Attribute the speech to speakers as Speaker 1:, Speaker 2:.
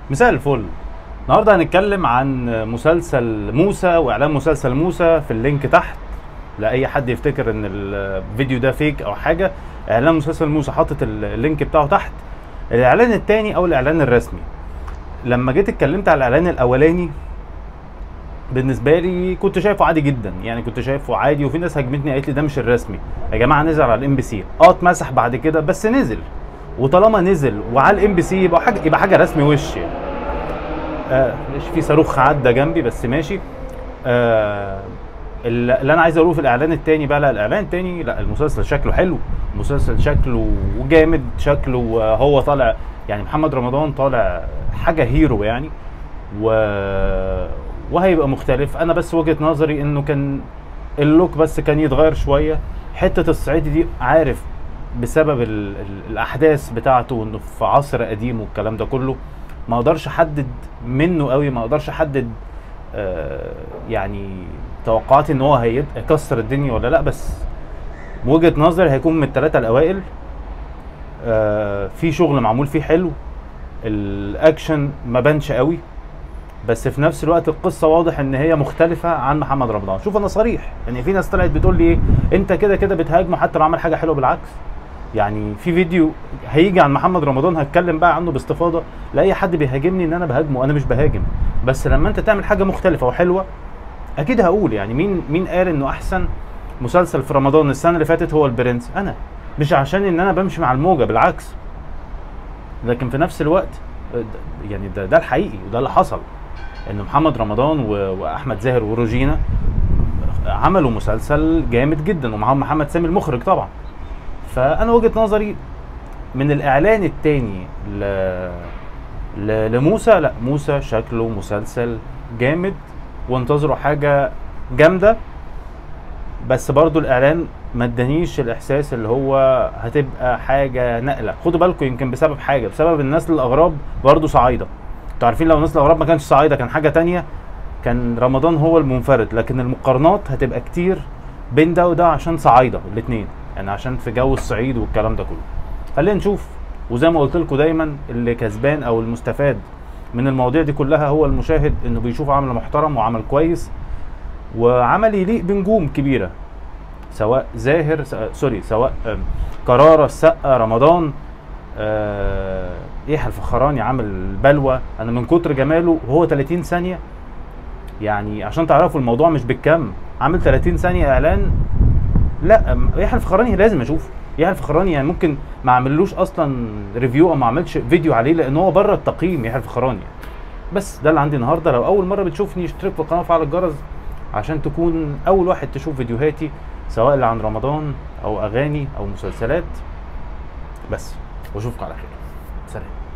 Speaker 1: مساء الفل النهارده هنتكلم عن مسلسل موسى واعلان مسلسل موسى في اللينك تحت لاي حد يفتكر ان الفيديو ده فيك او حاجه اعلان مسلسل موسى حاطط اللينك بتاعه تحت الاعلان التاني او الاعلان الرسمي لما جيت اتكلمت على الاعلان الاولاني بالنسبه لي كنت شايفه عادي جدا يعني كنت شايفه عادي وفي ناس هجمتني قالت لي ده مش الرسمي يا جماعه نزل على الام بي سي اه اتمسح بعد كده بس نزل وطالما نزل وعلى الام بي سي يبقى حاجه يبقى حاجه رسمي وش يعني آه مش في صاروخ عدى جنبي بس ماشي آه اللي انا عايز اقوله في الاعلان التاني بقى لا الاعلان التاني لا المسلسل شكله حلو المسلسل شكله جامد شكله هو طالع يعني محمد رمضان طالع حاجه هيرو يعني و وهيبقى مختلف انا بس وجهه نظري انه كان اللوك بس كان يتغير شويه حته الصعيدي دي عارف بسبب ال ال الاحداث بتاعته وانه في عصر قديم والكلام ده كله ما اقدرش احدد منه قوي ما اقدرش احدد آه يعني توقعاتي ان هو هيكسر الدنيا ولا لا بس وجهه نظري هيكون من الثلاثه الاوائل آه في شغل معمول فيه حلو الاكشن ما بانش قوي بس في نفس الوقت القصه واضح ان هي مختلفه عن محمد رمضان شوف انا صريح يعني في ناس طلعت بتقول لي ايه انت كده كده بتهاجمه حتى لو عمل حاجه حلوه بالعكس يعني في فيديو هيجي عن محمد رمضان هتكلم بقى عنه باستفاضه لاي حد بيهاجمني ان انا بهاجمه انا مش بهاجم بس لما انت تعمل حاجه مختلفه وحلوه اكيد هقول يعني مين مين قال انه احسن مسلسل في رمضان السنه اللي فاتت هو البرنس انا مش عشان ان انا بمشي مع الموجه بالعكس لكن في نفس الوقت يعني ده ده الحقيقي وده اللي حصل ان محمد رمضان واحمد زاهر وروجينا عملوا مسلسل جامد جدا ومعاهم محمد سامي المخرج طبعا فانا وجهه نظري من الاعلان التاني ل... ل... لموسى لا موسى شكله مسلسل جامد وانتظروا حاجه جامده بس برضو الاعلان ما ادانيش الاحساس اللي هو هتبقى حاجه نقله خدوا بالكم يمكن بسبب حاجه بسبب الناس الاغراب برضو صعايده انتوا عارفين لو الناس الاغراب ما كانش صعايده كان حاجه تانية كان رمضان هو المنفرد لكن المقارنات هتبقى كتير بين ده وده عشان صعايده الاثنين يعني عشان في جو الصعيد والكلام ده كله خلينا نشوف وزي ما قلت لكم دايما اللي كسبان او المستفاد من المواضيع دي كلها هو المشاهد انه بيشوف عمل محترم وعمل كويس وعمل يليق بنجوم كبيره سواء زاهر سوري سواء كرارة السقا رمضان آه يحيى الفخراني عامل بلوى انا من كتر جماله وهو 30 ثانيه يعني عشان تعرفوا الموضوع مش بالكم عامل 30 ثانيه اعلان لا يحيى الفخراني لازم اشوفه يحيى الفخراني يعني ممكن ما اعملوش اصلا ريفيو او ما اعملش فيديو عليه لان هو بره التقييم يحيى الفخراني بس ده اللي عندي النهارده لو اول مره بتشوفني اشترك في القناه وفعل الجرس عشان تكون اول واحد تشوف فيديوهاتي سواء اللي عن رمضان او اغاني او مسلسلات بس واشوفكم على خير سلام